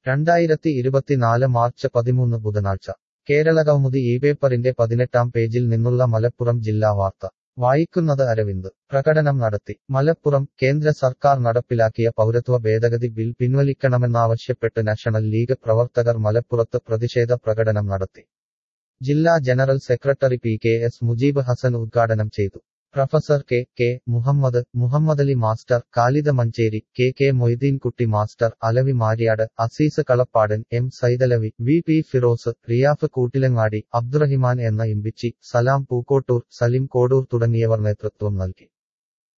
രണ്ടായിരത്തി ഇരുപത്തിനാല് മാർച്ച് പതിമൂന്ന് ബുധനാഴ്ച കേരളകൗമുദി ഈ പേപ്പറിന്റെ പതിനെട്ടാം പേജിൽ നിന്നുള്ള മലപ്പുറം ജില്ലാ വാർത്ത വായിക്കുന്നത് അരവിന്ദ് പ്രകടനം നടത്തി മലപ്പുറം കേന്ദ്ര സർക്കാർ നടപ്പിലാക്കിയ പൗരത്വ ഭേദഗതി ബിൽ പിൻവലിക്കണമെന്നാവശ്യപ്പെട്ട് നാഷണൽ ലീഗ് പ്രവർത്തകർ മലപ്പുറത്ത് പ്രതിഷേധ പ്രകടനം നടത്തി ജില്ലാ general secretary P K S Mujeeb Hassan ഉദ്ഘാടനം ചെയ്തു professor K K Muhammad Muhammadali master Khalida Manjeri K K Moideenkutty master Alavi Maryad Azeez Kalappadan M Saithalavi V P Firoz Riyaf Koottilangadi Abdurahiman എന്ന ഇമ്പിച്ചി സലാം പൂക്കോട്ടൂർ സലിം കോടൂർ തുടങ്ങിയവർ നേതൃത്വം നൽകി